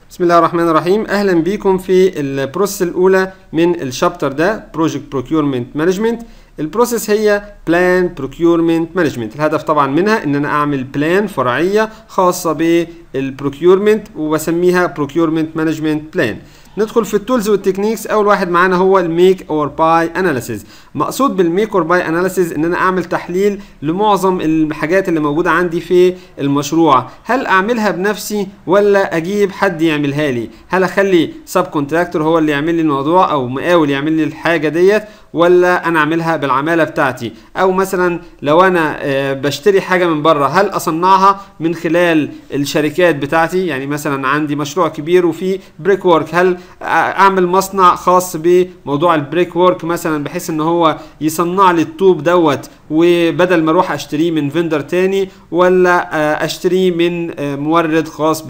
بسم الله الرحمن الرحيم اهلا بيكم في البروسيس الاولى من الشابتر ده بروجكت بروكيورمنت مانجمنت البروسيس هي بلان بروكيورمنت مانجمنت الهدف طبعا منها ان انا اعمل بلان فرعيه خاصه بالبروكيورمنت وبسميها بروكيورمنت مانجمنت بلان ندخل في التولز والتكنيكس اول واحد معانا هو الميك اور باي اناليسيز مقصود بالميك اور باي اناليسيز ان انا اعمل تحليل لمعظم الحاجات اللي موجوده عندي في المشروع هل اعملها بنفسي ولا اجيب حد يعملها لي هل اخلي سب كونتراكتور هو اللي يعمل لي الموضوع او مقاول يعمل لي الحاجه ديت ولا انا اعملها بالعماله بتاعتي او مثلا لو انا بشتري حاجه من بره هل اصنعها من خلال الشركات بتاعتي يعني مثلا عندي مشروع كبير وفي بريك وورك هل اعمل مصنع خاص بموضوع البريك وورك مثلا بحيث ان هو يصنع لي الطوب دوت وبدل ما اروح اشتريه من فيندر تاني ولا اشتريه من مورد خاص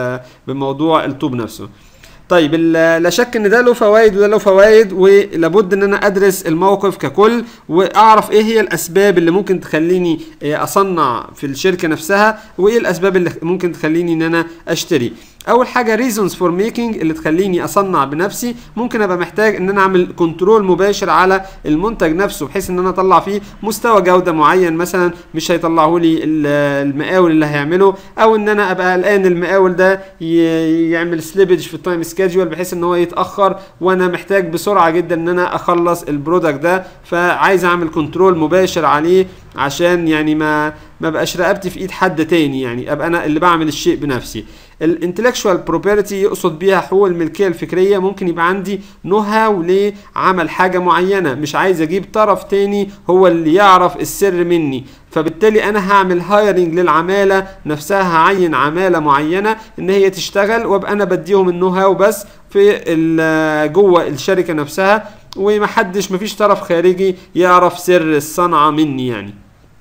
بموضوع الطوب نفسه طيب لا شك ان ده له فوائد وده له فوائد ولابد ان انا ادرس الموقف ككل واعرف ايه هي الاسباب اللي ممكن تخليني اصنع في الشركه نفسها وايه الاسباب اللي ممكن تخليني ان انا اشتري اول حاجه reasons for making اللي تخليني اصنع بنفسي ممكن ابقى محتاج ان انا اعمل كنترول مباشر على المنتج نفسه بحيث ان انا اطلع فيه مستوى جوده معين مثلا مش هيطلعه لي المقاول اللي هيعمله او ان انا ابقى قلقان المقاول ده يعمل سليبج في التايم سكيدجول بحيث ان هو يتاخر وانا محتاج بسرعه جدا ان انا اخلص البرودكت ده فعايز اعمل كنترول مباشر عليه عشان يعني ما ما بقاش رقبتي في ايد حد تاني يعني ابقى انا اللي بعمل الشيء بنفسي الانتلكشوال بروبرتي يقصد بيها حقوق الملكيه الفكريه ممكن يبقى عندي نو هاو لعمل حاجه معينه مش عايز اجيب طرف تاني هو اللي يعرف السر مني فبالتالي انا هعمل هايرنج للعماله نفسها هعين عماله معينه ان هي تشتغل وابقى انا بديهم النو هاو بس في جوه الشركه نفسها ومحدش مفيش طرف خارجي يعرف سر الصنعه مني يعني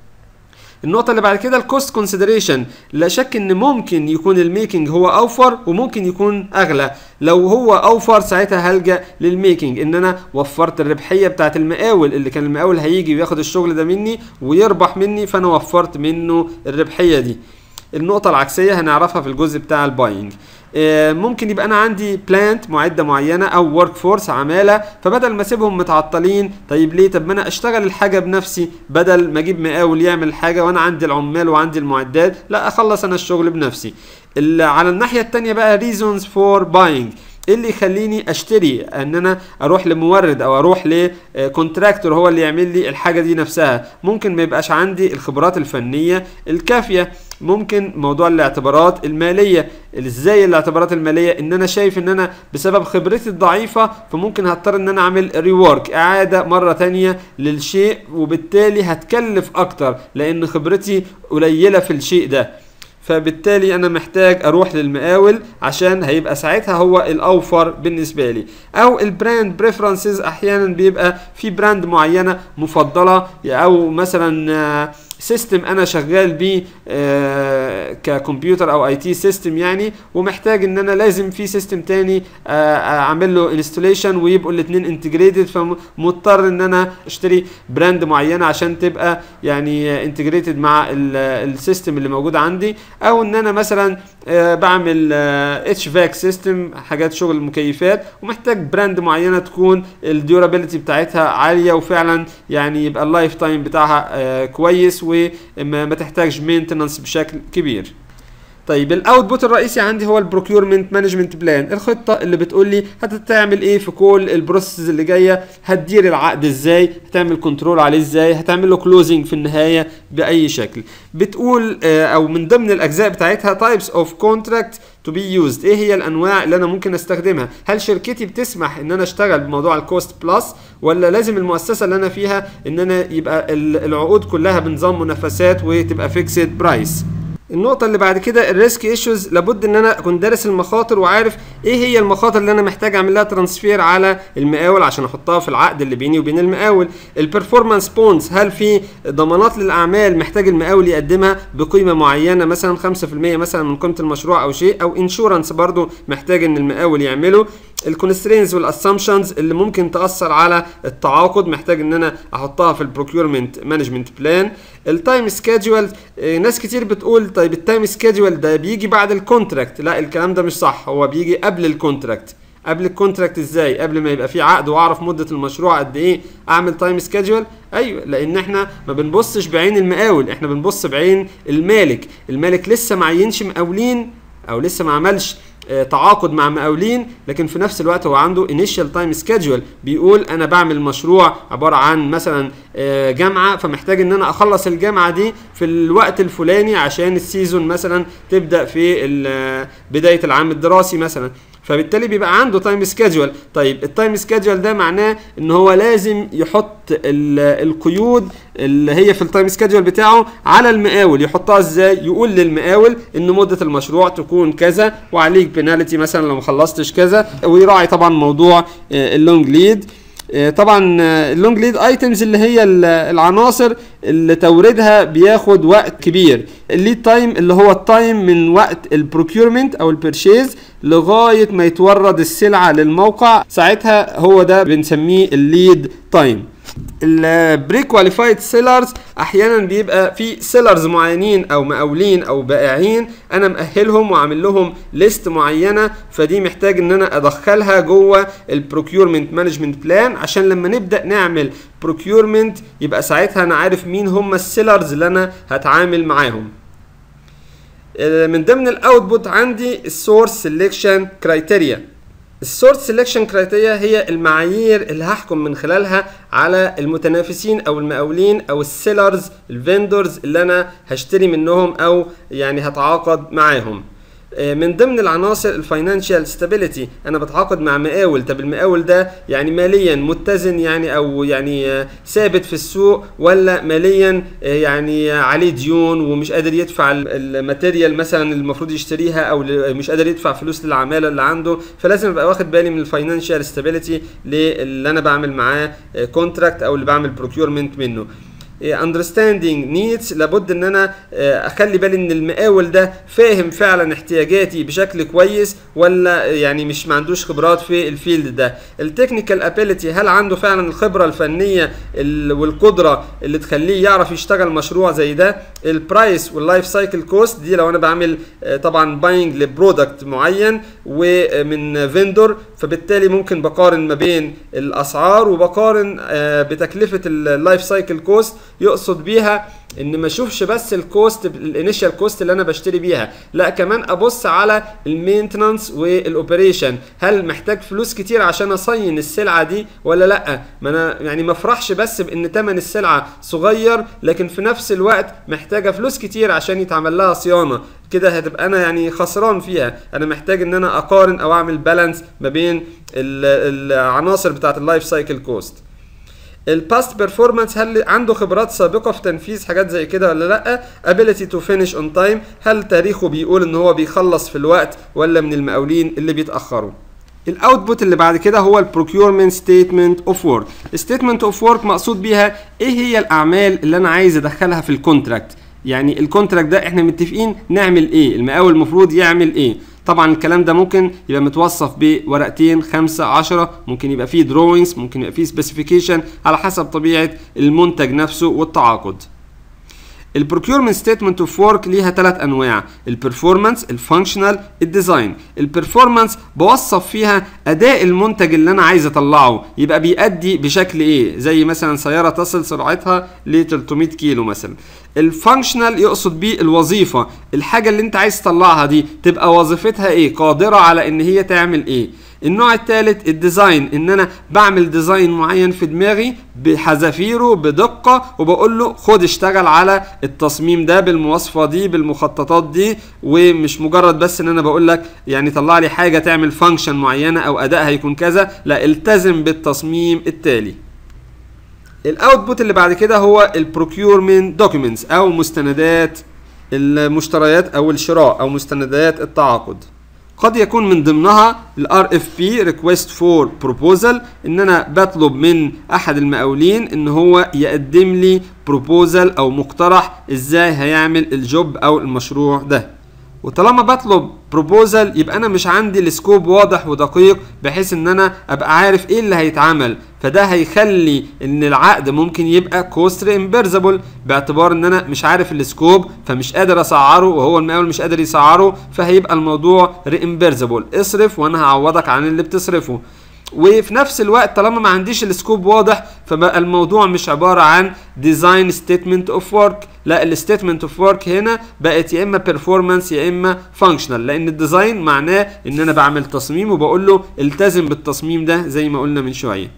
النقطة اللي بعد كده الكوست كونسيدريشن لا شك ان ممكن يكون الميكنج هو اوفر وممكن يكون اغلى لو هو اوفر ساعتها هلجا للميكنج ان انا وفرت الربحية بتاعت المقاول اللي كان المقاول هيجي وياخد الشغل ده مني ويربح مني فانا وفرت منه الربحية دي النقطة العكسية هنعرفها في الجزء بتاع الباينج ممكن يبقى انا عندي بلانت معده معينه او ورك فورس عماله فبدل ما اسيبهم متعطلين طيب ليه طب ما انا اشتغل الحاجه بنفسي بدل ما اجيب مقاول يعمل حاجه وانا عندي العمال وعندي المعدات لا اخلص انا الشغل بنفسي على الناحيه الثانيه بقى reasons for buying ايه اللي يخليني اشتري ان انا اروح لمورد او اروح لكونتراكتور هو اللي يعمل لي الحاجه دي نفسها ممكن ما يبقاش عندي الخبرات الفنيه الكافيه ممكن موضوع الاعتبارات الماليه ازاي الاعتبارات الماليه ان انا شايف ان انا بسبب خبرتي الضعيفه فممكن هضطر ان انا اعمل ريورك اعاده مره تانية للشيء وبالتالي هتكلف اكتر لان خبرتي قليله في الشيء ده فبالتالي انا محتاج اروح للمقاول عشان هيبقى ساعتها هو الاوفر بالنسبه لي او البراند بريفرنسز احيانا بيبقى في براند معينه مفضله او مثلا سيستم انا شغال بيه آه ككمبيوتر او اي تي سيستم يعني ومحتاج ان انا لازم في سيستم تاني آه اعمل له انستليشن ويبقوا الاثنين انتجريتد فمضطر ان انا اشتري براند معينه عشان تبقى يعني انتجريتد مع السيستم اللي موجود عندي او ان انا مثلا آه بعمل اتش فاك سيستم حاجات شغل المكيفات ومحتاج براند معينه تكون الديورابيلتي بتاعتها عاليه وفعلا يعني يبقى اللايف تايم بتاعها كويس وما تحتاجش مينتنانس بشكل كبير طيب الاوتبوت الرئيسي عندي هو البروكيورمنت مانجمنت بلان الخطه اللي بتقول لي هتعمل ايه في كل البروسيس اللي جايه هتدير العقد ازاي هتعمل كنترول عليه ازاي هتعمل له كلوزنج في النهايه باي شكل بتقول او من ضمن الاجزاء بتاعتها تايبس اوف كونتراكت تو بي يوزد ايه هي الانواع اللي انا ممكن استخدمها هل شركتي بتسمح ان انا اشتغل بموضوع الكوست بلس ولا لازم المؤسسه اللي انا فيها ان انا يبقى العقود كلها بنظام منافسات وتبقى فيكسد برايس النقطة اللي بعد كده الريسك ايشوز لابد ان انا اكون دارس المخاطر وعارف ايه هي المخاطر اللي انا محتاج اعمل لها ترانسفير على المقاول عشان احطها في العقد اللي بيني وبين المقاول البرفورمانس بونز هل في ضمانات للاعمال محتاج المقاول يقدمها بقيمة معينة مثلا 5% مثلا من قيمة المشروع او شيء او انشورنس برضو محتاج ان المقاول يعمله الكونسترينز والاسامبشنز اللي ممكن تاثر على التعاقد محتاج ان انا احطها في البروكيورمنت مانجمنت بلان التايم سكيدجول ناس كتير بتقول طيب التايم سكيدجول ده بيجي بعد الكونتراكت لا الكلام ده مش صح هو بيجي قبل الكونتراكت قبل الكونتراكت ازاي قبل ما يبقى في عقد واعرف مده المشروع قد ايه اعمل تايم سكيدجول ايوه لان احنا ما بنبصش بعين المقاول احنا بنبص بعين المالك المالك لسه ما عينش مقاولين او لسه ما عملش تعاقد مع مقاولين لكن في نفس الوقت هو عنده انيشال تايم سكيدجول بيقول انا بعمل مشروع عباره عن مثلا جامعه فمحتاج ان انا اخلص الجامعه دي في الوقت الفلاني عشان السيزون مثلا تبدا في بدايه العام الدراسي مثلا فبالتالي بيبقى عنده تايم سكيدجول طيب التايم سكيدجول ده معناه ان هو لازم يحط القيود اللي هي في التايم سكيدجول بتاعه على المقاول يحطها ازاي يقول للمقاول ان مده المشروع تكون كذا وعليك بنالتي مثلا لو ما خلصتش كذا ويراعي طبعا موضوع اللونج ليد طبعا اللونج ليد ايتمز اللي هي العناصر اللي توريدها بياخد وقت كبير الليد تايم اللي هو التايم من وقت البروكيورمنت او البرشيز لغايه ما يتورد السلعه للموقع ساعتها هو ده بنسميه الليد تايم البري كواليفايد سيلرز احيانا بيبقى في سيلرز معينين او مقاولين او بائعين انا مأهلهم وعامل لهم ليست معينه فدي محتاج ان انا ادخلها جوه البروكيورمنت مانجمنت بلان عشان لما نبدا نعمل بروكيورمنت يبقى ساعتها انا عارف مين هم السيلرز اللي انا هتعامل معاهم من ضمن الاوتبوت عندي السورس سيلكشن كرايتيريا السورس سيلكشن كرايتيريا هي المعايير اللي هحكم من خلالها على المتنافسين او المقاولين او السيلرز الفيندورز اللي انا هشتري منهم او يعني هتعاقد معاهم من ضمن العناصر الفاينانشال ستابيليتي انا بتعاقد مع مقاول طب المقاول ده يعني ماليا متزن يعني او يعني ثابت في السوق ولا ماليا يعني عليه ديون ومش قادر يدفع الماتيريال مثلا المفروض يشتريها او مش قادر يدفع فلوس للعماله اللي عنده فلازم ابقى واخد بالي من الفاينانشال ستابيليتي اللي انا بعمل معاه كونتراكت او اللي بعمل بروكيورمنت منه اندرستاندينج نيدز لابد ان انا اخلي بالي ان المقاول ده فاهم فعلا احتياجاتي بشكل كويس ولا يعني مش ما عندوش خبرات في الفيلد ده التكنيكال ابيليتي هل عنده فعلا الخبره الفنيه والقدره اللي تخليه يعرف يشتغل مشروع زي ده البرايس واللايف سايكل كوست دي لو انا بعمل طبعا باينج لبرودكت معين ومن فيندور فبالتالي ممكن بقارن ما بين الاسعار وبقارن بتكلفه اللايف سايكل كوست يقصد بيها ان ما اشوفش بس الكوست الانيشال كوست اللي انا بشتري بيها لا كمان ابص على المينتنانس والاوبريشن هل محتاج فلوس كتير عشان اصين السلعه دي ولا لا ما انا يعني ما افرحش بس بان ثمن السلعه صغير لكن في نفس الوقت محتاجه فلوس كتير عشان يتعمل لها صيانه كده هتبقى انا يعني خسران فيها انا محتاج ان انا اقارن او اعمل بالانس ما بين العناصر بتاعه اللايف سايكل كوست الباست بيرفورمانس هل عنده خبرات سابقه في تنفيذ حاجات زي كده ولا لا ability to finish on time هل تاريخه بيقول ان هو بيخلص في الوقت ولا من المقاولين اللي بيتاخروا الاوتبوت اللي بعد كده هو البروكيورمنت ستيتمنت اوف ورك ستيتمنت اوف ورك مقصود بيها ايه هي الاعمال اللي انا عايز ادخلها في الكونتراكت يعني الكونتراكت ده احنا متفقين نعمل ايه المقاول المفروض يعمل ايه طبعا الكلام ده ممكن يبقى متوصف بورقتين خمسة عشرة ممكن يبقى فيه دروينجز ممكن يبقى فيه سبيسيفيكيشن على حسب طبيعة المنتج نفسه والتعاقد البروكيورمنت ستيتمنت اوف ورك ليها ثلاث انواع البرفورمانس الفانكشنال الديزاين البرفورمانس بوصف فيها اداء المنتج اللي انا عايز اطلعه يبقى بيأدي بشكل ايه زي مثلا سياره تصل سرعتها ل 300 كيلو مثلا الفانكشنال يقصد بيه الوظيفه الحاجه اللي انت عايز تطلعها دي تبقى وظيفتها ايه قادره على ان هي تعمل ايه النوع الثالث الديزاين ان انا بعمل ديزاين معين في دماغي بحذافيره بدقه وبقول له خد اشتغل على التصميم ده بالمواصفه دي بالمخططات دي ومش مجرد بس ان انا بقول لك يعني طلع لي حاجه تعمل فانكشن معينه او ادائها يكون كذا لا التزم بالتصميم التالي الاوتبوت اللي بعد كده هو البروكيورمنت دوكيومنتس او مستندات المشتريات او الشراء او مستندات التعاقد قد يكون من ضمنها الار اف بي ريكويست فور بروبوزال ان انا بطلب من احد المقاولين ان هو يقدم لي بروبوزال او مقترح ازاي هيعمل الجوب او المشروع ده وطالما بطلب بروبوزال يبقى انا مش عندي السكوب واضح ودقيق بحيث ان انا ابقى عارف ايه اللي هيتعمل فده هيخلي ان العقد ممكن يبقى كوست ريمبرزبل باعتبار ان انا مش عارف السكوب فمش قادر اسعره وهو المقاول مش قادر يسعره فهيبقى الموضوع ريمبرزبل اصرف وانا هعوضك عن اللي بتصرفه وفي نفس الوقت طالما ما عنديش السكوب واضح فبقى الموضوع مش عباره عن ديزاين ستيتمنت اوف ورك لا الستيتمنت اوف ورك هنا بقت يا اما بيرفورمانس يا اما فانكشنال لان الديزاين معناه ان انا بعمل تصميم وبقول له التزم بالتصميم ده زي ما قلنا من شويه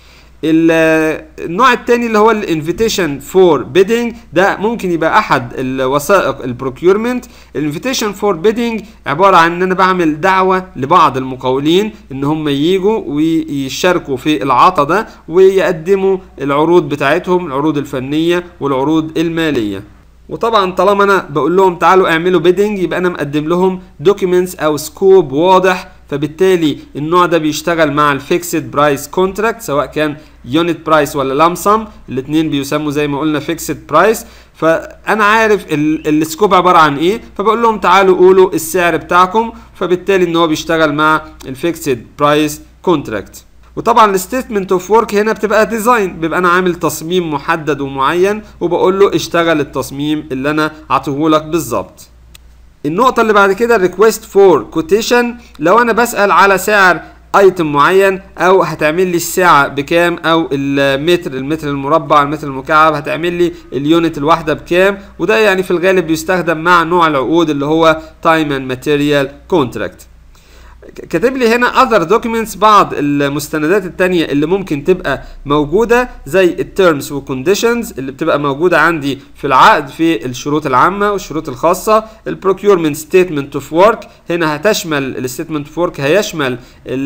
النوع الثاني اللي هو الانفيتيشن فور بيدنج ده ممكن يبقى احد الوثائق البروكيورمنت الانفيتيشن فور بيدنج عباره عن ان انا بعمل دعوه لبعض المقاولين ان هم ييجوا ويشاركوا في العطا ده ويقدموا العروض بتاعتهم العروض الفنيه والعروض الماليه وطبعا طالما انا بقول لهم تعالوا اعملوا بيدنج يبقى انا مقدم لهم دوكيومنتس او سكوب واضح فبالتالي النوع ده بيشتغل مع الفيكسد برايس كونتراكت سواء كان يونت برايس ولا لامسم الاثنين بيسموا زي ما قلنا فيكسد برايس فانا عارف السكوب عباره عن ايه فبقول لهم تعالوا قولوا السعر بتاعكم فبالتالي ان هو بيشتغل مع الفيكسد برايس كونتراكت وطبعا الستيتمنت اوف ورك هنا بتبقى ديزاين بيبقى انا عامل تصميم محدد ومعين وبقول له اشتغل التصميم اللي انا عطيهولك بالظبط النقطة اللي بعد كده ريكويست فور كوتيشن لو انا بسأل على سعر ايتم معين او هتعمل لي الساعة بكام او المتر المتر المربع المتر المكعب هتعمل لي اليونت الواحدة بكام وده يعني في الغالب بيستخدم مع نوع العقود اللي هو تايم اند ماتيريال كونتراكت كاتب لي هنا other documents بعض المستندات التانية اللي ممكن تبقى موجودة زي التيرمز وكونديشنز اللي بتبقى موجودة عندي في العقد في الشروط العامة والشروط الخاصة البروكيورمنت ستيتمنت اوف ورك هنا هتشمل الستيتمنت اوف ورك هيشمل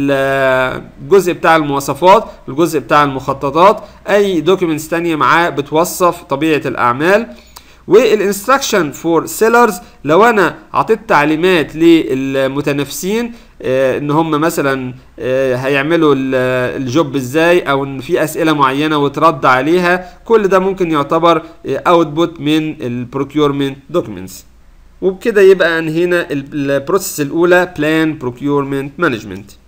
الجزء بتاع المواصفات الجزء بتاع المخططات اي دوكيومنتس تانية معاه بتوصف طبيعة الاعمال والانستراكشن فور سيلرز لو انا عطيت تعليمات للمتنافسين آه ان هم مثلا آه هيعملوا الجوب ازاي او ان في اسئله معينه وترد عليها كل ده ممكن يعتبر اوتبوت من البروكيورمنت دوكيومنتس وبكده يبقى انهينا البروسيس الاولى بلان بروكيورمنت مانجمنت